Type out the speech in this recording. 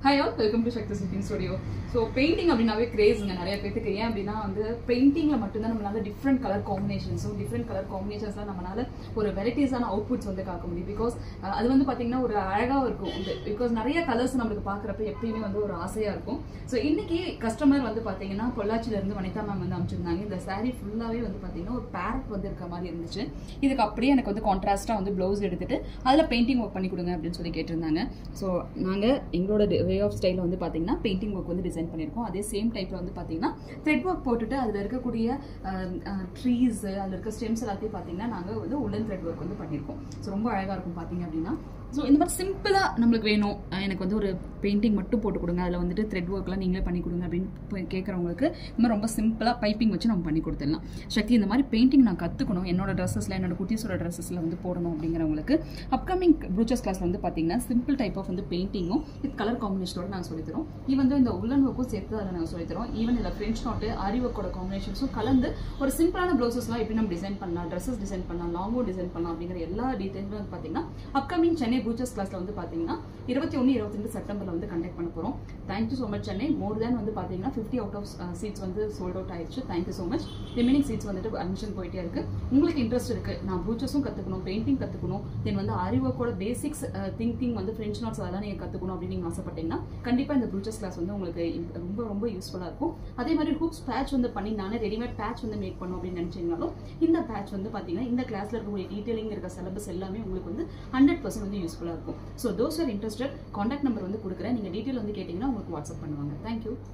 hi all welcome to Shakti stitching studio so painting அப்படின்னாவே கிரேஸுங்க நிறைய பேத்துக்கு ஏன் அப்படின்னா வந்து பெயிண்டிங்கில் மட்டும்தான் நம்மளால டிஃப்ரெண்ட் கலர் காம்பினேஷன்ஸும் டிஃப்ரெண்ட் கலர் காம்பினேஷன்ஸ்லாம் நம்மளால ஒரு வெரைட்டிஸான அவுட்புட்ஸ் வந்து காக்க முடியும் பிகாஸ் அது வந்து பார்த்தீங்கன்னா ஒரு அழகாக இருக்கும் வந்து பிகாஸ் நிறைய கலர்ஸ் நம்மளுக்கு பார்க்குறப்ப எப்பயுமே வந்து ஒரு ஆசையாக இருக்கும் ஸோ இன்னைக்கு கஸ்டமர் வந்து பார்த்தீங்கன்னா பொள்ளாச்சியிலேருந்து வனிதா மேம் வந்து அமைச்சிருந்தாங்க இந்த saree ஃபுல்லாகவே வந்து பார்த்தீங்கன்னா ஒரு பேரட் வந்து இருக்க மாதிரி இருந்துச்சு இதுக்கு அப்படியே எனக்கு வந்து கான்ட்ராஸ்ட்டாக வந்து ப்ளவுஸ் எடுத்துட்டு அதில் பெயிண்டிங் ஒர்க் பண்ணி கொடுங்க அப்படின்னு சொல்லி கேட்டிருந்தாங்க ஸோ நாங்கள் எங்களோட வே ஆஃப் ஸ்டைலில் வந்து பார்த்தீங்கன்னா பெயிண்டிங் ஒர்க் வந்து டிசைன் பண்ணியிருக்கோம் அதே சேம் டைப்பில் வந்து பார்த்தீங்கன்னா த்ரெட் ஒர்க் போட்டுட்டு அதில் இருக்கக்கூடிய ட்ரீஸ் அதில் இருக்க ஸ்டெம்ஸ் எல்லாத்தையும் பார்த்தீங்கன்னா நாங்கள் வந்து உள்ளன் த்ரெட் ஒர்க் வந்து பண்ணியிருக்கோம் ஸோ ரொம்ப அழகாக இருக்கும் பார்த்தீங்க அப்படின்னா ஸோ இந்த மாதிரி சிம்பிளாக நம்மளுக்கு வேணும் அஹ் எனக்கு வந்து ஒரு பெயிண்டிங் மட்டும் போட்டு கொடுங்க அதில் வந்துட்டு த்ரெட் ஒர்க்லாம் நீங்களே பண்ணி கொடுங்க அப்படின்னு போய் கேட்குறவங்களுக்கு இந்த மாதிரி ரொம்ப சிம்பிளாக பைப்பிங் வச்சு நம்ம பண்ணி கொடுத்துடலாம் சக்தி இந்த மாதிரி பெயிண்டிங் நான் கற்றுக்கணும் என்னோட ட்ரெஸ்ஸஸில் என்னோட குட்டீஸோட ட்ரெஸ்ஸஸில் வந்து போடணும் அப்படிங்கிறவங்களுக்கு அப்கமிங் ப்ரூச்சர்ஸ் கிளாஸில் வந்து பார்த்தீங்கன்னா சிம்பிள் டைப் ஆஃப் வந்து பெயிண்டிங்கும் வித் கலர் காம்பினேஷனோட நாங்கள் சொல்லித்தரோம் ஈவன் வந்து இந்த உள்ளன் ஒர்க்கும் சேர்த்து அதில் நாங்கள் சொல்லித்தரோம் ஈவன் இதில் ஃப்ரெஞ்ச் நாட்டு ஆரி ஒர்க்கோட காம்பினேஷன்ஸும் கலந்து ஒரு சிம்பிளான ப்ளவுசஸ்லாம் எப்படி நம்ம டிசைன் பண்ணலாம் ட்ரெஸ்ஸஸ் டிசைன் பண்ணலாம் லாங்கோ டிசைன் பண்ணலாம் அப்படிங்கிற எல்லா டீட்டெயிலும் வந்து பார்த்தீங்கன்னா அப்கமிங் சென்னை பூச்சர்ஸ் கிளாஸில் வந்து பார்த்தீங்கன்னா இருபத்தி ஒன்று இருபத்தி ரெண்டு செப்டம்பரில் வந்து கண்டக்ட் பண்ண போகிறோம் thank you so much Chennai more than வந்து பார்த்தீங்கன்னா ஃபிஃப்டி அவுட் ஆஃப் சீட்ஸ் வந்து சோல்ட் அவுட் ஆயிடுச்சு thank you so much remaining seats வந்துட்டு அட்மிஷன் போயிட்டே இருக்கு உங்களுக்கு இன்ட்ரெஸ்ட் இருக்கு நான் பூச்சஸும் கற்றுக்கணும் பெயிண்டிங் கற்றுக்கணும் தென் வந்து ஆரி ஒர்க்கோட பேசிக்ஸ் திங்கிங் வந்து ஃப்ரெஞ்ச் நாட்ஸ் அதெல்லாம் நீங்கள் கற்றுக்கணும் அப்படின்னு நீங்கள் ஆசைப்பட்டீங்கன்னா கண்டிப்பாக இந்த ப்ரூச்சர்ஸ் கிளாஸ் வந்து உங்களுக்கு ரொம்ப ரொம்ப யூஸ்ஃபுல்லாக இருக்கும் அதே மாதிரி ஹூப்ஸ் பேட்ச் வந்து பண்ணி நானே ரெடிமேட் பேட்ச் வந்து மேக் பண்ணும் அப்படின்னு நினச்சிங்கனாலும் இந்த பேட்ச் வந்து பார்த்தீங்கன்னா இந்த கிளாஸில் இருக்கக்கூடிய டீட்டெயிலிங் இருக்க சிலபஸ் எல்லாமே உங்களுக்கு வந்து ஹண்ட்ரட் பர்சன்ட் வந்து யூஸ்ஃபுல்லாக இருக்கும் so those are interested contact number வந்து கொடுக்குறேன் நீங்கள் டீட்டெயில் வந்து கேட்டிங்கன்னா உங்களுக்கு வாட்ஸ்அப் பண்ணுவாங்க தேங்க்யூ